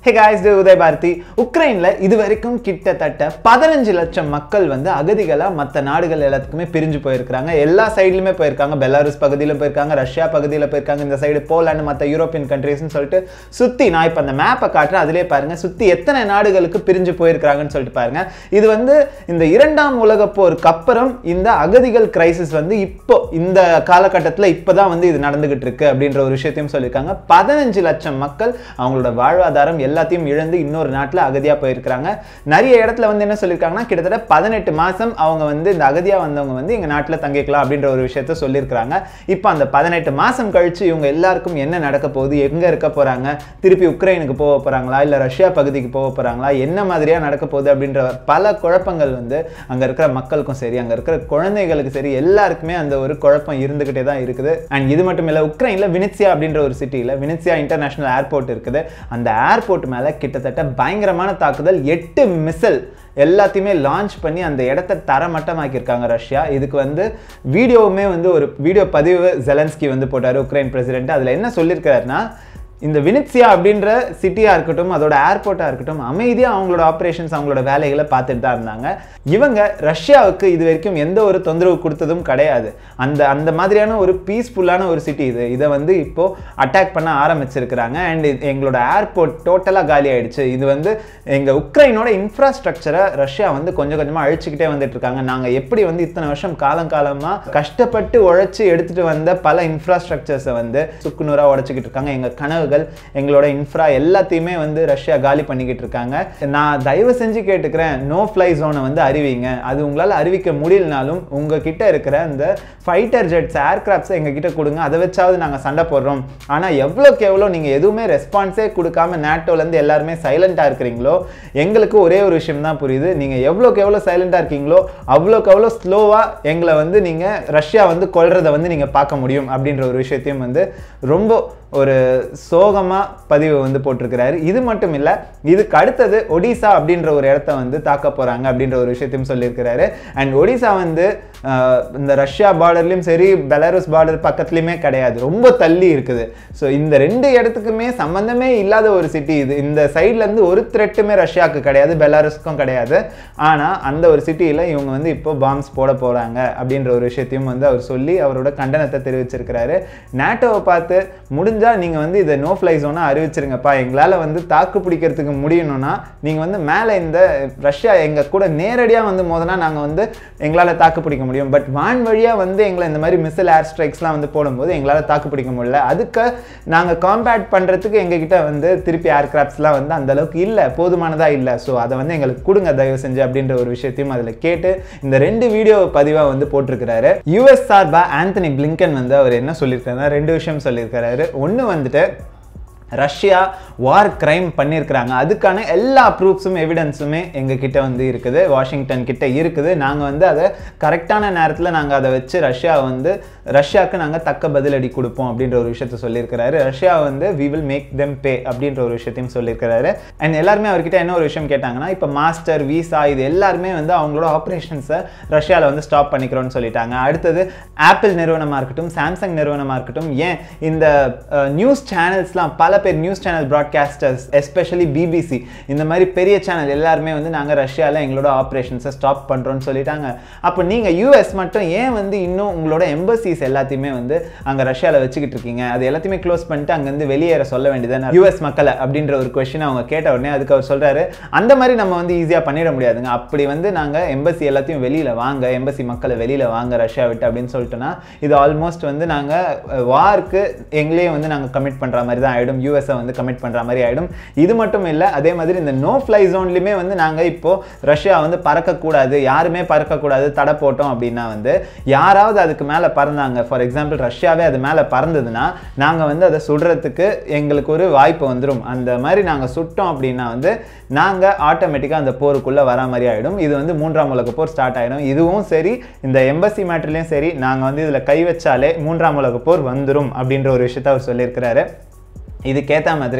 hey guys இது உதய் பாரதி உக்ரைனில் இது வரைக்கும் கிட்டத்தட்ட பதினஞ்சு லட்சம் மக்கள் வந்து அகதிகளாக மற்ற நாடுகள் எல்லாத்துக்குமே பிரிஞ்சு போயிருக்காங்க எல்லா சைட்லையுமே போயிருக்காங்க பெலாருஸ் பகுதியில் போயிருக்காங்க ரஷ்யா பகுதியில் போயிருக்காங்க இந்த சைடு போலாண்டு மற்ற யூரோப்பியன் கண்ட்ரீஸ்னு சொல்லிட்டு சுற்றி நான் இப்போ அந்த மேப்பை காட்டுறேன் அதிலே பாருங்க சுற்றி எத்தனை நாடுகளுக்கு பிரிஞ்சு போயிருக்கிறாங்கன்னு சொல்லிட்டு பாருங்க இது வந்து இந்த இரண்டாம் உலக போருக்கு அப்புறம் இந்த அகதிகள் கிரைசிஸ் வந்து இப்போ இந்த காலகட்டத்தில் இப்போதான் வந்து இது நடந்துகிட்டு இருக்கு அப்படின்ற ஒரு விஷயத்தையும் சொல்லியிருக்காங்க பதினஞ்சு லட்சம் மக்கள் அவங்களோட வாழ்வாதாரம் எல்லாத்தையும் இழந்து இன்னொரு நாட்டில் அகதியாக போயிருக்கிறாங்க நிறைய இடத்துல வந்து என்ன சொல்லியிருக்காங்கன்னா கிட்டத்தட்ட பதினெட்டு மாதம் அவங்க வந்து இந்த அகதியாக வந்தவங்க வந்து எங்கள் நாட்டில் தங்கிக்கலாம் அப்படின்ற ஒரு விஷயத்த சொல்லியிருக்கிறாங்க இப்போ அந்த பதினெட்டு மாதம் கழிச்சு இவங்க எல்லாருக்கும் என்ன நடக்க போகுது எங்கே இருக்க போகிறாங்க திருப்பி உக்ரைனுக்கு போக போகிறாங்களா இல்லை ரஷ்யா பகுதிக்கு போக போகிறாங்களா என்ன மாதிரியாக நடக்க போகுது அப்படின்ற பல குழப்பங்கள் வந்து அங்கே இருக்கிற மக்களுக்கும் சரி அங்கே இருக்கிற குழந்தைகளுக்கு சரி எல்லாருக்குமே அந்த ஒரு குழப்பம் இருந்துக்கிட்டே தான் இருக்குது அண்ட் இது மட்டும் இல்லை உக்ரைனில் வினித்சியா அப்படின்ற ஒரு சிட்டியில் வினித்சியா இன்டர்நேஷனல் ஏர்போர்ட் இருக்குது அந்த ஏர்போர்ட் மேலே கிட்டத்தட்ட பயங்கரமான தாக்குதல் எட்டு மிசல் எல்லாத்தையுமே லான்ச் பண்ணி அந்த இடத்த தரமட்டமாக்கியிருக்காங்க ரஷ்யா இதுக்கு வந்து வீடியோவுமே வந்து ஒரு வீடியோ பதிவு ஜெலன்ஸ்கி வந்து போட்டார் உக்ரைன் பிரசிடென்ட் அதில் என்ன சொல்லியிருக்காருன்னா இந்த வினித்சியா அப்படின்ற சிட்டியாக இருக்கட்டும் அதோட ஏர்போர்ட்டாக இருக்கட்டும் அமைதியாக அவங்களோட ஆப்ரேஷன்ஸ் அவங்களோட வேலைகளை பார்த்துட்டு தான் இருந்தாங்க இவங்க ரஷ்யாவுக்கு இது வரைக்கும் எந்த ஒரு தொந்தரவு கொடுத்ததும் கிடையாது அந்த அந்த மாதிரியான ஒரு பீஸ்ஃபுல்லான ஒரு சிட்டி இது இதை வந்து இப்போது அட்டாக் பண்ண ஆரம்பிச்சிருக்கிறாங்க அண்ட் எங்களோட ஏர்போர்ட் டோட்டலாக காலி ஆயிடுச்சு இது வந்து எங்கள் உக்ரைனோட இன்ஃப்ராஸ்ட்ரக்சரை ரஷ்யா வந்து கொஞ்சம் கொஞ்சமாக அழிச்சுக்கிட்டே வந்துட்டு இருக்காங்க நாங்கள் எப்படி வந்து இத்தனை வருஷம் காலங்காலமாக கஷ்டப்பட்டு உழைச்சி எடுத்துகிட்டு வந்த பல இன்ஃப்ராஸ்ட்ரக்சர்ஸை வந்து சுக்குநூறாக உடச்சிக்கிட்டு இருக்காங்க எங்கள் கனவு கனவுகள் எங்களோட இன்ஃப்ரா எல்லாத்தையுமே வந்து ரஷ்யா காலி பண்ணிக்கிட்டு இருக்காங்க நான் தயவு செஞ்சு கேட்டுக்கிறேன் நோ ஃப்ளை ஜோனை வந்து அறிவிங்க அது உங்களால் அறிவிக்க முடியலனாலும் உங்ககிட்ட இருக்கிற இந்த ஃபைட்டர் ஜெட்ஸ் ஏர்கிராஃப்ட்ஸை எங்ககிட்ட கொடுங்க அதை வச்சாவது நாங்கள் சண்டை போடுறோம் ஆனால் எவ்வளோக்கு எவ்வளோ நீங்கள் எதுவுமே ரெஸ்பான்ஸே கொடுக்காம நேட்டோலேருந்து எல்லாருமே சைலண்ட்டாக இருக்கிறீங்களோ எங்களுக்கு ஒரே ஒரு விஷயம் தான் புரியுது நீங்கள் எவ்வளோக்கு எவ்வளோ சைலண்ட்டாக இருக்கீங்களோ அவ்வளோக்கு எவ்வளோ ஸ்லோவாக எங்களை வந்து நீங்கள் ரஷ்யா வந்து கொள்றதை வந்து நீங்கள் பார்க்க முடியும் அப்படின்ற ஒரு விஷயத்தையும் வந்து ரொம்ப ஒரு சோகமாக பதிவு வந்து போட்டிருக்கிறாரு இது மட்டும் இல்லை இதுக்கு அடுத்தது ஒடிசா அப்படின்ற ஒரு இடத்த வந்து தாக்க போகிறாங்க அப்படின்ற ஒரு விஷயத்தையும் சொல்லியிருக்கிறாரு அண்ட் ஒடிசா வந்து இந்த ரஷ்யா பார்டர்லையும் சரி பெலாரஸ் பார்டர் பக்கத்துலையுமே கிடையாது ரொம்ப தள்ளி இருக்குது ஸோ இந்த ரெண்டு இடத்துக்குமே சம்மந்தமே இல்லாத ஒரு சிட்டி இது இந்த சைட்லேருந்து ஒரு த்ரெட்டுமே ரஷ்யாவுக்கு கிடையாது பெலாரஸுக்கும் கிடையாது ஆனால் அந்த ஒரு சிட்டியில் இவங்க வந்து இப்போ பாம்ஸ் போட போகிறாங்க அப்படின்ற ஒரு விஷயத்தையும் வந்து அவர் சொல்லி அவரோட கண்டனத்தை தெரிவிச்சிருக்கிறாரு நேட்டோவை பார்த்து முடிஞ்சால் நீங்கள் வந்து இதை நோ ஃப்ளை ஜோனாக அறிவிச்சிருங்கப்பா எங்களால் வந்து தாக்கு பிடிக்கிறதுக்கு முடியணும்னா நீங்கள் வந்து மேலே இந்த ரஷ்யா எங்கள் கூட நேரடியாக வந்து மோதனா நாங்கள் வந்து எங்களால் தாக்கு பிடிக்க முடியும் பட் வான் வழியாக வந்து எங்களை இந்த மாதிரி மிசைல் ஏர் ஸ்ட்ரைக்ஸ்லாம் வந்து போடும்போது எங்களால் தாக்கு பிடிக்க முடியல அதுக்கு நாங்கள் காம்பேட் பண்ணுறதுக்கு எங்ககிட்ட வந்து திருப்பி ஏர்கிராஃப்ட்ஸ்லாம் வந்து அந்த அளவுக்கு இல்லை போதுமானதாக இல்லை ஸோ அதை வந்து எங்களுக்கு கொடுங்க தயவு செஞ்சு அப்படின்ற ஒரு விஷயத்தையும் அதில் கேட்டு இந்த ரெண்டு வீடியோ பதிவாக வந்து போட்டிருக்கிறாரு யூஎஸ் சார்பாக ஆந்தனி பிளிங்கன் வந்து அவர் என்ன சொல்லியிருக்காருன்னா ரெண்டு விஷயம் சொல்லியிருக்கிறாரு ஒன்று வந்துட்டு ரஷ்யா வார் கிரைம் பண்ணியிருக்கிறாங்க அதுக்கான எல்லா ப்ரூஃப்ஸும் எவிடன்ஸுமே எங்கள் கிட்ட வந்து இருக்குது வாஷிங்டன் கிட்ட இருக்குது நாங்கள் வந்து அதை கரெக்டான நேரத்தில் நாங்கள் அதை வச்சு ரஷ்யா வந்து ரஷ்யாவுக்கு நாங்கள் தக்க பதிலடி கொடுப்போம் அப்படின்ற ஒரு விஷயத்த சொல்லியிருக்கிறாரு ரஷ்யா வந்து we will make them pay அப்படின்ற ஒரு விஷயத்தையும் சொல்லியிருக்கிறாரு அண்ட் எல்லாருமே அவர்கிட்ட என்ன ஒரு விஷயம் கேட்டாங்கன்னா இப்போ மாஸ்டர் வீசா இது எல்லாருமே வந்து அவங்களோட ஆப்ரேஷன்ஸை ரஷ்யாவில் வந்து ஸ்டாப் பண்ணிக்கிறோன்னு சொல்லிட்டாங்க அடுத்தது ஆப்பிள் நிறுவனமாக இருக்கட்டும் சாம்சங் நிறுவனமாக இருக்கட்டும் ஏன் இந்த நியூஸ் சேனல்ஸ்லாம் பல பேர் news channel broadcasters especially BBC இந்த மாதிரி பெரிய சேனல் எல்லாருமே வந்து நாங்கள் ரஷ்யாவில் எங்களோட ஆப்ரேஷன்ஸை ஸ்டாப் பண்ணுறோன்னு சொல்லிட்டாங்க அப்போ நீங்கள் யூஎஸ் மட்டும் ஏன் வந்து இன்னும் உங்களோட எம்பசிஸ் எல்லாத்தையுமே வந்து அங்கே ரஷ்யாவில் வச்சுக்கிட்டு இருக்கீங்க அது எல்லாத்தையுமே க்ளோஸ் பண்ணிட்டு அங்கேருந்து வெளியேற சொல்ல வேண்டியது யூஎஸ் மக்களை அப்படின்ற ஒரு கொஷின் அவங்க கேட்ட உடனே அதுக்கு அவர் சொல்கிறாரு அந்த மாதிரி நம்ம வந்து ஈஸியாக பண்ணிட முடியாதுங்க அப்படி வந்து நாங்கள் எம்பசி எல்லாத்தையும் வெளியில் வாங்க எம்பசி மக்களை வெளியில் வாங்க ரஷ்யா விட்டு அப்படின்னு சொல்லிட்டோன்னா இது ஆல்மோஸ்ட் வந்து நாங்கள் வார்க்கு எங்களையும் வந்து நாங்கள் கமிட் பண்ணுற மாதிரி தான் ஆகிடும் யூஎஸை வந்து கமிட் பண்ணுற மாதிரி ஆகிடும் இது மட்டும் இல்லை அதே மாதிரி இந்த நோ ஃப்ளை ஜோன்லையுமே வந்து நாங்கள் இப்போது ரஷ்யா வந்து பறக்கக்கூடாது யாருமே பறக்கக்கூடாது தடை போட்டோம் அப்படின்னா வந்து யாராவது அதுக்கு மேலே பறந்தாங்க ஃபார் எக்ஸாம்பிள் ரஷ்யாவே அது மேலே பறந்ததுன்னா நாங்கள் வந்து அதை சுடுறதுக்கு எங்களுக்கு ஒரு வாய்ப்பு வந்துடும் அந்த மாதிரி நாங்கள் சுட்டோம் அப்படின்னா வந்து நாங்கள் ஆட்டோமேட்டிக்காக அந்த போருக்குள்ளே வர மாதிரி ஆகிடும் இது வந்து மூன்றாம் உலக போர் ஸ்டார்ட் ஆகிடும் இதுவும் சரி இந்த எம்பசி மேட்டர்லேயும் சரி நாங்கள் வந்து இதில் கை வச்சாலே மூன்றாம் உலக போர் வந்துடும் அப்படின்ற ஒரு விஷயத்த அவர் சொல்லியிருக்கிறாரு இதுக்கேற்ற மாதிரி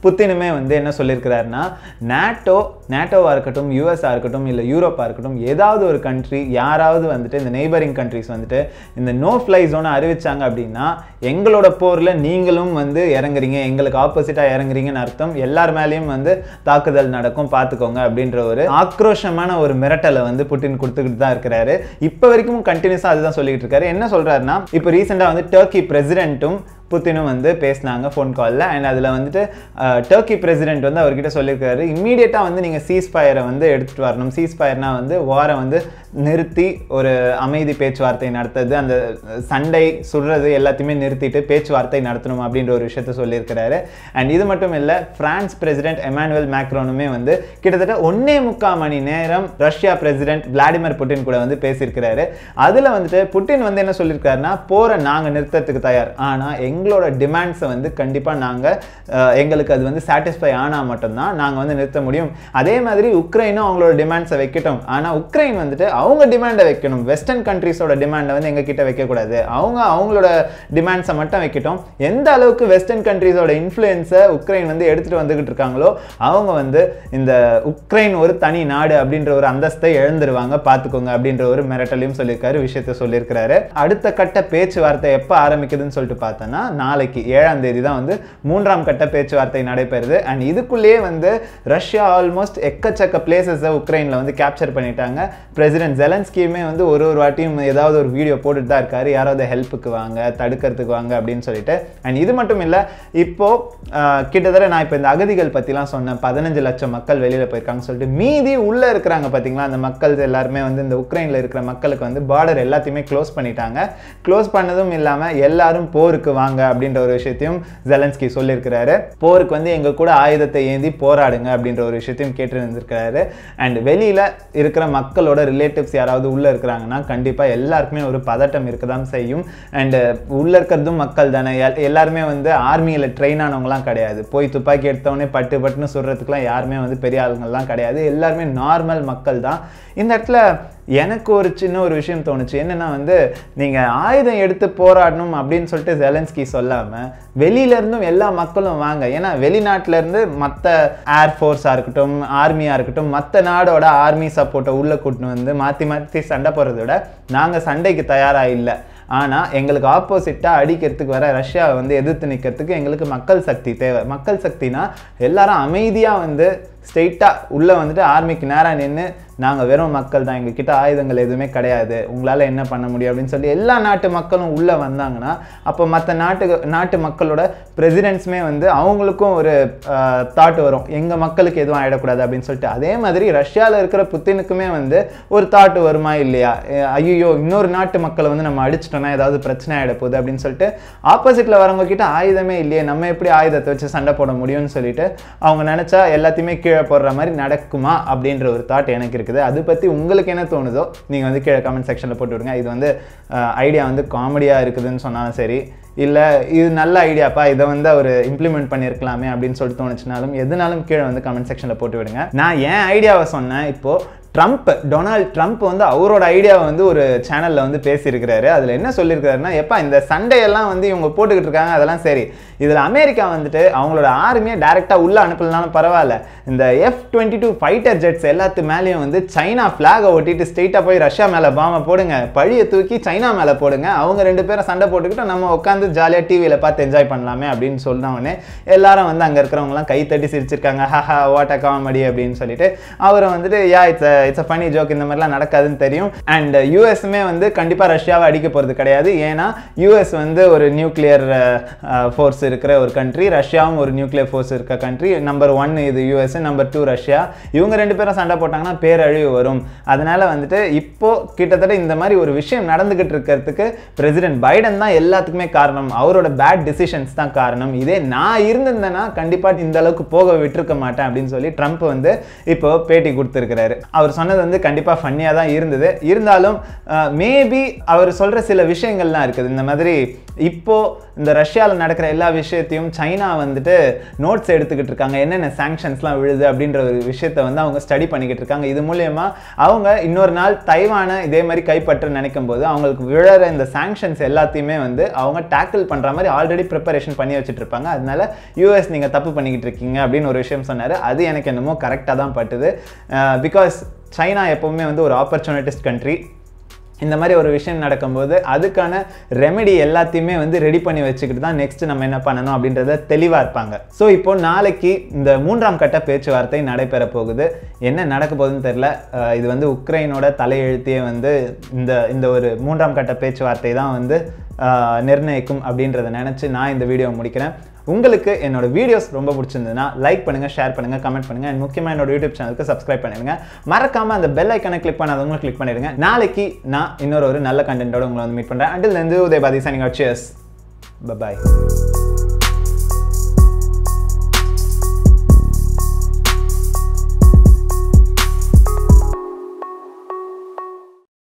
புத்தினுமே வந்து என்ன சொல்லியிருக்கிறாருன்னா நாட்டோ நாட்டோவாக இருக்கட்டும் யூஎஸ்ஆ இருக்கட்டும் இல்லை யூரோப்பாக இருக்கட்டும் ஏதாவது ஒரு கண்ட்ரி யாராவது வந்துட்டு இந்த நெய்பரிங் கண்ட்ரிஸ் வந்துட்டு இந்த நோ ஃப்ளை ஜோனை அறிவிச்சாங்க அப்படின்னா எங்களோட போரில் நீங்களும் வந்து இறங்குறீங்க எங்களுக்கு ஆப்போசிட்டாக இறங்குறீங்கன்னு அர்த்தம் எல்லார் மேலேயும் வந்து தாக்குதல் நடக்கும் பார்த்துக்கோங்க அப்படின்ற ஒரு ஆக்ரோஷமான ஒரு மிரட்டலை வந்து புட்டின் கொடுத்துக்கிட்டு தான் இருக்கிறாரு இப்போ வரைக்கும் கண்டினியூஸாக அதுதான் சொல்லிட்டு இருக்காரு என்ன சொல்றாருன்னா இப்போ ரீசெண்டாக வந்து டர்க்கி பிரசிடென்ட்டும் புத்தினும் வந்து பேசினாங்க ஃபோன் காலில் அண்ட் அதில் வந்துட்டு டர்க்கி பிரசிடென்ட் வந்து அவர்கிட்ட சொல்லியிருக்காரு இம்மீடியட்டாக வந்து நீங்கள் சீஸ் ஃபயரை வந்து எடுத்துகிட்டு வரணும் சீஸ் ஃபயர்னா வந்து வாரை வந்து நிறுத்தி ஒரு அமைதி பேச்சுவார்த்தை நடத்துறது அந்த சண்டை சுடுறது எல்லாத்தையுமே நிறுத்திட்டு பேச்சுவார்த்தை நடத்தணும் அப்படின்ற ஒரு விஷயத்த சொல்லியிருக்கிறாரு அண்ட் இது மட்டும் இல்லை பிரான்ஸ் பிரசிடென்ட் எமானுவல் மேக்ரோனுமே வந்து கிட்டத்தட்ட ஒன்னே முக்கால் மணி நேரம் ரஷ்யா பிரசிடென்ட் விளாடிமிர் புட்டின் கூட வந்து பேசியிருக்கிறாரு அதில் வந்துட்டு புட்டின் வந்து என்ன சொல்லியிருக்காருன்னா போரை நாங்கள் நிறுத்தத்துக்கு தயார் ஆனால் எங்களோட டிமாண்ட்ஸை வந்து கண்டிப்பாக நாங்கள் எங்களுக்கு அது வந்து சாட்டிஸ்ஃபை ஆனால் மட்டும்தான் நாங்கள் வந்து நிறுத்த முடியும் அதே மாதிரி உக்ரைனும் அவங்களோட டிமாண்ட்ஸை வைக்கட்டும் ஆனால் உக்ரைன் வந்துட்டு அவங்க டிமாண்டை வைக்கணும் வெஸ்டர்ன் கண்ட்ரீஸோட டிமாண்டை வந்து எங்கள் கிட்ட வைக்கக்கூடாது அவங்க அவங்களோட டிமாண்ட்ஸை மட்டும் வைக்கட்டும் எந்த அளவுக்கு வெஸ்டர்ன் கண்ட்ரீஸோட இன்ஃப்ளூயன்ஸை உக்ரைன் வந்து எடுத்துகிட்டு வந்துகிட்டு இருக்காங்களோ அவங்க வந்து இந்த உக்ரைன் ஒரு தனி நாடு அப்படின்ற ஒரு அந்தஸ்தை இழந்துருவாங்க பார்த்துக்கோங்க அப்படின்ற ஒரு மிரட்டலையும் சொல்லியிருக்காரு விஷயத்த சொல்லியிருக்கிறாரு அடுத்த கட்ட பேச்சுவார்த்தை எப்போ ஆரம்பிக்குதுன்னு சொல்லிட்டு பார்த்தோன்னா நாளைக்கு ஏழாம் தேதி தான் வந்து மூன்றாம் கட்ட பேச்சுவார்த்தை நடைபெறுது அண்ட் இதுக்குள்ளேயே வந்து ரஷ்யா ஆல்மோஸ்ட் எக்கச்சக்க பிளேசஸை உக்ரைனில் வந்து கேப்சர் பண்ணிட்டாங்க பிரசிடென்ட் ஜெலன்ஸ்கியுமே வந்து ஒரு ஒரு வாட்டியும் ஏதாவது ஒரு வீடியோ போட்டுட்டு தான் இருக்காரு யாராவது ஹெல்ப்புக்கு வாங்க தடுக்கிறதுக்கு வாங்க அப்படின்னு சொல்லிட்டு அண்ட் இது மட்டும் இல்லை இப்போ ஆஹ், கிட்டத்தட்ட நான் இப்போ இந்த அகதிகள் பற்றிலாம் சொன்னேன் பதினஞ்சு லட்சம் மக்கள் வெளியில் போயிருக்காங்கன்னு சொல்லிட்டு மீதி உள்ளே இருக்கிறாங்க பார்த்தீங்களா அந்த மக்கள் எல்லாருமே வந்து இந்த உக்ரைனில் இருக்கிற மக்களுக்கு வந்து பார்டர் எல்லாத்தையுமே க்ளோஸ் பண்ணிட்டாங்க க்ளோஸ் பண்ணதும் இல்லாமல் எல்லாரும் போருக்கு வாங்க அப்படின்ற ஒரு விஷயத்தையும் ஜெலன்ஸ்கி சொல்லியிருக்கிறாரு போருக்கு வந்து எங்க கூட ஆயுதத்தை ஏந்தி போராடுங்க அப்படின்ற ஒரு விஷயத்தையும் கேட்டு இருந்திருக்கிறாரு அண்ட் வெளியில இருக்கிற மக்களோட ரிலேட்டிவ்ஸ் யாராவது உள்ள இருக்கிறாங்கன்னா கண்டிப்பா எல்லாருக்குமே ஒரு பதட்டம் இருக்க தான் செய்யும் அண்ட் உள்ள இருக்கிறதும் மக்கள் தானே எல்- எல்லாருமே வந்து ஆர்மியில் ட்ரெயின் ஆனவங்கலாம் கிடையாது போய் துப்பாக்கி எடுத்தவொடனே பட்டு பட்டுன்னு சொல்றதுக்குலாம் யாருமே வந்து பெரிய ஆளுங்கள்லாம் கிடையாது எல்லாருமே நார்மல் மக்கள் தான் இந்த இடத்துல எனக்கு ஒரு சின்ன ஒரு விஷயம் தோணுச்சு என்னன்னா வந்து நீங்க ஆயுதம் எடுத்து போராடணும் அப்படின்னு சொல்லிட்டு ஜெலன்ஸ்கி சொல்லாம வெளியில இருந்தும் எல்லா மக்களும் வாங்க ஏன்னா வெளிநாட்டுல இருந்து மற்ற ஏர்ஃபோர்ஸாக இருக்கட்டும் ஆர்மியாக இருக்கட்டும் மற்ற நாடோட ஆர்மி சப்போர்ட்டை உள்ள கூட்டின்னு வந்து மாற்றி மாற்றி சண்டை போடுறத விட நாங்கள் சண்டைக்கு தயாராக இல்லை ஆனால் எங்களுக்கு ஆப்போசிட்டாக அடிக்கிறதுக்கு வர ரஷ்யாவை வந்து எதிர்த்து நிற்கிறதுக்கு எங்களுக்கு மக்கள் சக்தி தேவை மக்கள் சக்தினா எல்லாரும் அமைதியாக வந்து ஸ்ட்ரெயிட்டாக உள்ளே வந்துட்டு ஆர்மிக்கு நேராக நின்று நாங்கள் வெறும் மக்கள் தான் எங்ககிட்ட ஆயுதங்கள் எதுவுமே கிடையாது உங்களால் என்ன பண்ண முடியும் அப்படின்னு சொல்லி எல்லா நாட்டு மக்களும் உள்ளே வந்தாங்கன்னா அப்போ மற்ற நாட்டு நாட்டு மக்களோட பிரசிடென்ட்ஸுமே வந்து அவங்களுக்கும் ஒரு தாட் வரும் எங்கள் மக்களுக்கு எதுவும் ஆகிடக்கூடாது அப்படின்னு சொல்லிட்டு அதே மாதிரி ரஷ்யாவில் இருக்கிற புத்தினுக்குமே வந்து ஒரு தாட் வருமா இல்லையா ஐயோ இன்னொரு நாட்டு மக்களை வந்து நம்ம அடிச்சிட்டோம்னா ஏதாவது பிரச்சனை ஆகிட போகுது அப்படின்னு சொல்லிட்டு ஆப்போசிட்டில் வரவங்க கிட்ட ஆயுதமே இல்லையே நம்ம எப்படி ஆயுதத்தை வச்சு சண்டை போட முடியும்னு சொல்லிட்டு அவங்க நினச்சா எல்லாத்தையுமே கீழே போடுற மாதிரி நடக்குமா அப்படின்ற ஒரு தாட் எனக்கு இருக்குது அது பற்றி உங்களுக்கு என்ன தோணுதோ நீங்கள் வந்து கீழே கமெண்ட் செக்ஷனில் போட்டு விடுங்க இது வந்து ஐடியா வந்து காமெடியாக இருக்குதுன்னு சொன்னாலும் சரி இல்லை இது நல்ல ஐடியாப்பா இதை வந்து அவர் இம்ப்ளிமெண்ட் பண்ணியிருக்கலாமே அப்படின்னு சொல்லிட்டு தோணுச்சுனாலும் எதுனாலும் கீழே வந்து கமெண்ட் செக்ஷனில் போட்டு விடுங்க நான் ஏன் ஐடியாவை சொன்னேன் இப்போது ட்ரம்ப் டொனால்ட் ட்ரம்ப் வந்து அவரோட ஐடியாவை வந்து ஒரு சேனலில் வந்து பேசியிருக்கிறாரு அதில் என்ன சொல்லியிருக்காருன்னா எப்பா இந்த சண்டையெல்லாம் வந்து இவங்க போட்டுக்கிட்டு இருக்காங்க அதெல்லாம் சரி இதில் அமெரிக்கா வந்துட்டு அவங்களோட ஆர்மியை டைரெக்டாக உள்ளே அனுப்பலனாலும் பரவாயில்ல இந்த F twenty two fighter jets எல்லாத்து மேலேயும் வந்து சைனா ஃப்ளாகை ஒட்டிட்டு ஸ்ட்ரெயிட்டாக போய் ரஷ்யா மேலே பாமை போடுங்க பழியை தூக்கி சைனா மேலே போடுங்க அவங்க ரெண்டு பேரும் சண்டை போட்டுக்கிட்டு நம்ம உட்காந்து ஜாலியாக டிவியில் பார்த்து என்ஜாய் பண்ணலாமே அப்படின்னு சொன்னவொடனே எல்லாரும் வந்து அங்கே இருக்கிறவங்கலாம் கை தட்டி சிரிச்சிருக்காங்க ஹஹா வாட் அ காமெடி அப்படின்னு சொல்லிட்டு அவரை வந்துட்டு yeah it's it's a funny joke இந்த மாதிரிலாம் நடக்காதுன்னு தெரியும் அண்ட் யூஎஸ்மே வந்து கண்டிப்பாக ரஷ்யாவை அடிக்க போகிறது கிடையாது ஏன்னா யூஎஸ் வந்து ஒரு நியூக்ளியர் ஃபோர்ஸ் இருக்கிற ஒரு கண்ட்ரி ரஷ்யாவும் ஒரு நியூக்ளியர் ஃபோர்ஸ் இருக்க கண்ட்ரி நம்பர் ஒன் இது யூஎஸ் நம்பர் டூ ரஷ்யா இவங்க ரெண்டு பேரும் சண்டை போட்டாங்கன்னா பேரழிவு வரும் அதனால வந்துட்டு இப்போ கிட்டத்தட்ட இந்த மாதிரி ஒரு விஷயம் நடந்துகிட்டு இருக்கிறதுக்கு பிரசிடென்ட் பைடன் தான் எல்லாத்துக்குமே காரணம் அவரோட பேட் டிசிஷன்ஸ் தான் காரணம் இதே நான் இருந்திருந்தேன்னா கண்டிப்பாக இந்த அளவுக்கு போக விட்டுருக்க மாட்டேன் அப்படின்னு சொல்லி ட்ரம்ப் வந்து இப்போ பேட்டி கொடுத்துருக்கிறாரு அவர் சொன்னது வந்து கண்டிப்பாக ஃபன்னியாக தான் இருந்தது இருந்தாலும் மேபி அவர் சொல்கிற சில விஷயங்கள்லாம் இருக்குது இந்த மாதிரி இப்போ இந்த ரஷ்யாவில் நடக்கிற எல்லா விஷயத்தையும் சைனா வந்துட்டு நோட்ஸ் எடுத்துக்கிட்டு இருக்காங்க என்னென்ன சாங்ஷன்ஸ்லாம் விழுது அப்படின்ற ஒரு விஷயத்த வந்து அவங்க ஸ்டடி பண்ணிக்கிட்டு இருக்காங்க இது மூலயமா அவங்க இன்னொரு நாள் தைவானை இதே மாதிரி கைப்பற்ற நினைக்கும் போது அவங்களுக்கு விழற இந்த சாங்ஷன்ஸ் எல்லாத்தையுமே வந்து அவங்க டேக்கிள் பண்ணுற மாதிரி ஆல்ரெடி ப்ரிப்பரேஷன் பண்ணி வச்சுட்டு இருப்பாங்க அதனால யூஎஸ் நீங்கள் தப்பு பண்ணிக்கிட்டு இருக்கீங்க அப்படின்னு ஒரு விஷயம் சொன்னார் அது எனக்கு என்னமோ கரெக்டாக தான் பட்டுது பிகாஸ் சைனா எப்போவுமே வந்து ஒரு ஆப்பர்ச்சுனிட்டிஸ்ட் கண்ட்ரி இந்த மாதிரி ஒரு விஷயம் நடக்கும்போது அதுக்கான ரெமெடி எல்லாத்தையுமே வந்து ரெடி பண்ணி வச்சுக்கிட்டு தான் நெக்ஸ்ட் நம்ம என்ன பண்ணணும் அப்படின்றத தெளிவாக இருப்பாங்க ஸோ இப்போ நாளைக்கு இந்த மூன்றாம் கட்ட பேச்சுவார்த்தை நடைபெற போகுது என்ன நடக்க போகுதுன்னு தெரில அஹ் இது வந்து உக்ரைனோட தலையெழுத்தையே வந்து இந்த இந்த ஒரு மூன்றாம் கட்ட பேச்சுவார்த்தை தான் வந்து அஹ், நிர்ணயிக்கும் அப்படின்றத நினச்சி நான் இந்த வீடியோவை முடிக்கிறேன் உங்களுக்கு என்னோட வீடியோஸ் ரொம்ப பிடிச்சிருந்ததுன்னா லைக் பண்ணுங்க ஷேர் பண்ணுங்க கமெண்ட் பண்ணுங்க அண்ட் முக்கியமாக என்னோட யூடியூப் சேனலுக்கு சப்ஸ்கிரைப் பண்ணிடுங்க மறக்காம அந்த பெல் ஐக்கனை கிளிக் பண்ணாதவங்க கிளிக் பண்ணிடுங்க நாளைக்கு நான் இன்னொரு ஒரு நல்ல கண்டென்ட்டோட உங்களை வந்து மீட் பண்ணுறேன் அண்டில் இருந்து உதயபாதி சனிங் அவுட் சியர்ஸ் பபாய்